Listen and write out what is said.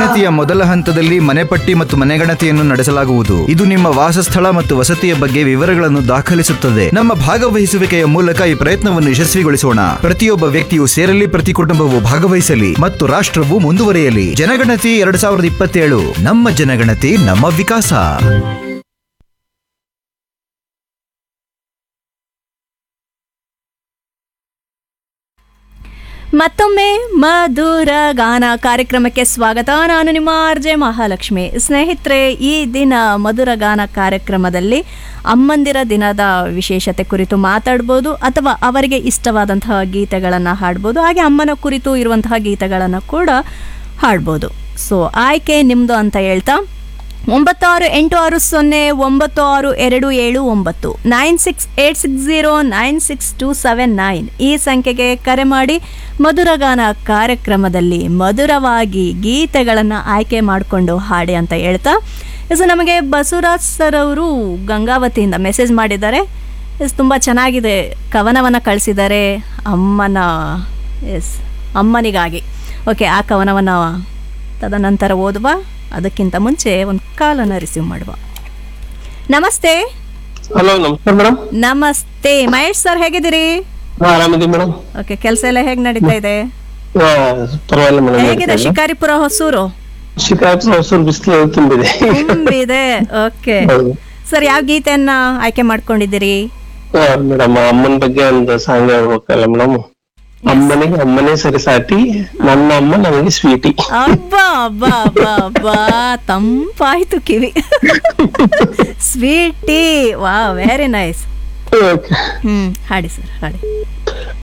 ಜನಗಣತಿಯ ಮೊದಲ ಹಂತದಲ್ಲಿ ಮನೆಪಟ್ಟಿ ಮತ್ತು ಮನೆಗಣತಿಯನ್ನು ನಡೆಸಲಾಗುವುದು ಇದು ನಿಮ್ಮ ವಾಸಸ್ಥಳ ಮತ್ತು ವಸತಿಯ ಬಗ್ಗೆ ವಿವರಗಳನ್ನು ದಾಖಲಿಸುತ್ತದೆ ನಮ್ಮ ಭಾಗವಹಿಸುವಿಕೆಯ ಮೂಲಕ ಈ ಪ್ರಯತ್ನವನ್ನು ಯಶಸ್ವಿಗೊಳಿಸೋಣ ಪ್ರತಿಯೊಬ್ಬ ವ್ಯಕ್ತಿಯು ಸೇರಲಿ ಪ್ರತಿ ಕುಟುಂಬವು ಭಾಗವಹಿಸಲಿ ಮತ್ತು ರಾಷ್ಟ್ರವು ಮುಂದುವರಿಯಲಿ ಜನಗಣತಿ ಎರಡ್ ಸಾವಿರದ ಇಪ್ಪತ್ತೇಳು ನಮ್ಮ ಜನಗಣತಿ ನಮ್ಮ ವಿಕಾಸ ಮತ್ತೊಮ್ಮೆ ಮಧುರ ಗಾನ ಕಾರ್ಯಕ್ರಮಕ್ಕೆ ಸ್ವಾಗತ ನಾನು ನಿಮ್ಮ ಆರ್ ಜೆ ಮಹಾಲಕ್ಷ್ಮಿ ಸ್ನೇಹಿತರೆ ಈ ದಿನ ಮಧುರ ಗಾನ ಕಾರ್ಯಕ್ರಮದಲ್ಲಿ ಅಮ್ಮಂದಿರ ದಿನದ ವಿಶೇಷತೆ ಕುರಿತು ಮಾತಾಡ್ಬೋದು ಅಥವಾ ಅವರಿಗೆ ಇಷ್ಟವಾದಂತಹ ಗೀತೆಗಳನ್ನು ಹಾಡ್ಬೋದು ಹಾಗೆ ಅಮ್ಮನ ಕುರಿತು ಇರುವಂತಹ ಗೀತೆಗಳನ್ನು ಕೂಡ ಹಾಡ್ಬೋದು ಸೊ ಆಯ್ಕೆ ನಿಮ್ಮದು ಅಂತ ಹೇಳ್ತಾ ಒಂಬತ್ತು ಆರು ಎಂಟು ಆರು ಸೊನ್ನೆ ಒಂಬತ್ತು ಆರು ಎರಡು ಏಳು ಒಂಬತ್ತು nine six eight six zero nine six two seven nine ಈ ಸಂಖ್ಯೆಗೆ ಕರೆ ಮಾಡಿ ಮಧುರಗಾನ ಕಾರ್ಯಕ್ರಮದಲ್ಲಿ ಮಧುರವಾಗಿ ಗೀತೆಗಳನ್ನು ಆಯ್ಕೆ ಮಾಡಿಕೊಂಡು ಹಾಡಿ ಅಂತ ಹೇಳ್ತಾ ಎಸ್ ನಮಗೆ ಬಸವರಾಜ್ ಸರ್ ಅವರು ಗಂಗಾವತಿಯಿಂದ ಮೆಸೇಜ್ ಮಾಡಿದ್ದಾರೆ ಎಸ್ ತುಂಬ ಚೆನ್ನಾಗಿದೆ ಕವನವನ್ನು ಕಳಿಸಿದ್ದಾರೆ ಅಮ್ಮನ ಎಸ್ ಅಮ್ಮನಿಗಾಗಿ ಓಕೆ ಆ ಕವನವನ್ನು ತದನಂತರ ಓದುವ ಅದಕ್ಕಿಂತ ಮುಂಚೆ ಒಂದು ಕಾಲನ್ನು ರಿಸೀವ್ ಮಾಡುವ ನಮಸ್ತೆ ಹಲೋ ನಮಸ್ಕಾರ ಮೇಡಮ್ ನಮಸ್ತೆ ಮಹೇಶ್ ಸರ್ ಹೇಗಿದ್ದೀರಿ ಆರಾಮಿದ್ದೀವಿ ಮೇಡಮ್ ಓಕೆ ಕೆಲಸ ಎಲ್ಲ ಹೇಗೆ ನಡೀತಾ ಇದೆ ಪರವಾಗಿಲ್ಲ ಮೇಡಮ್ ಹೇಗಿದೆ ಶಿಕಾರಿಪುರ ಹೊಸೂರು ಶಿಕಾರಿಪುರ ಹೊಸೂರು ಬಿಸಿಲು ತುಂಬಿದೆ ತುಂಬಿದೆ ಓಕೆ ಹೌದು ಸರ್ ಯಾವ ಗೀತೆಯನ್ನ ಆಯ್ಕೆ ಮಾಡ್ಕೊಂಡಿದ್ದೀರಿ ಮೇಡಮ್ ಅಮ್ಮನ ಬಗ್ಗೆ ಒಂದು ಸಾಂಗ್ ಹೇಳ್ಬೇಕಲ್ಲ ಮೇಡಮ್ ಅಮ್ಮನಿಗೆ ಅಮ್ಮನೇ ಸರಿಸಾಟಿ ನನ್ನ ಅಮ್ಮ ನನಗೆ ಸ್ವೀಟಿ ಅಬ್ಬಾ ಅಬ್ಬಾ ಅಬ್ಬಾ ಅಬ್ಬಾ ತಂಪಾಯ್ತು ಕಿವಿ ಸ್ವೀಟಿ ವಾ ವೆರಿ ನೈಸ್ ಓಕೆ ಹ್ಮ್ ಹಾಡಿ ಸರ್ ಹಾಡಿ